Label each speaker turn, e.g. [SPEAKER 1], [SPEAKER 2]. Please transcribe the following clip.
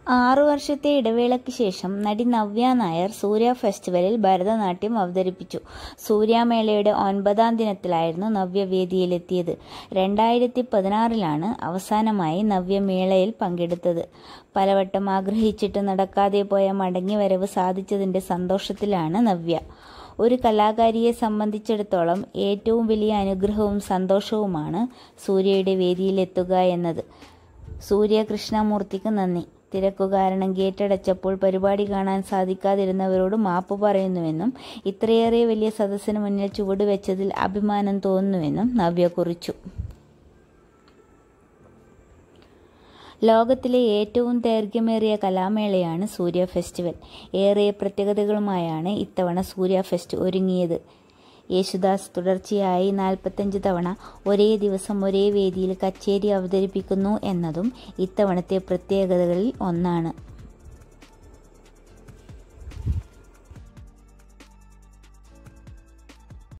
[SPEAKER 1] ആറു വർഷത്തെ ഇടവേളയ്ക്ക് ശേഷം നടി നവ്യ നായർ സൂര്യ ഫെസ്റ്റിവലിൽ ഭരതനാട്യം അവതരിപ്പിച്ചു സൂര്യമേളയുടെ ഒൻപതാം ദിനത്തിലായിരുന്നു നവ്യ വേദിയിലെത്തിയത് രണ്ടായിരത്തി പതിനാറിലാണ് അവസാനമായി നവ്യ മേളയിൽ പങ്കെടുത്തത് പലവട്ടം ആഗ്രഹിച്ചിട്ട് നടക്കാതെ പോയ മടങ്ങിവരവ് സാധിച്ചതിന്റെ സന്തോഷത്തിലാണ് നവ്യ ഒരു കലാകാരിയെ സംബന്ധിച്ചിടത്തോളം ഏറ്റവും വലിയ അനുഗ്രഹവും സന്തോഷവുമാണ് സൂര്യയുടെ വേദിയിലെത്തുക എന്നത് സൂര്യ കൃഷ്ണമൂർത്തിക്ക് നന്ദി തിരക്കു കാരണം ഗേറ്റടച്ചപ്പോൾ പരിപാടി കാണാൻ സാധിക്കാതിരുന്നവരോട് മാപ്പ് പറയുന്നുവെന്നും ഇത്രയേറെ വലിയ സദസ്സിന് മുന്നിൽ ചുവടുവെച്ചതിൽ അഭിമാനം തോന്നുന്നുവെന്നും നവ്യ കുറിച്ചു ലോകത്തിലെ ഏറ്റവും ദൈർഘ്യമേറിയ കലാമേളയാണ് സൂര്യ ഫെസ്റ്റിവൽ ഏറെ പ്രത്യേകതകളുമായാണ് ഇത്തവണ സൂര്യ ഫെസ്റ്റ് ഒരുങ്ങിയത് യേശുദാസ് തുടർച്ചയായി നാൽപ്പത്തഞ്ച് തവണ ഒരേ ദിവസം ഒരേ വേദിയിൽ കച്ചേരി അവതരിപ്പിക്കുന്നു എന്നതും ഇത്തവണത്തെ പ്രത്യേകതകളിൽ ഒന്നാണ്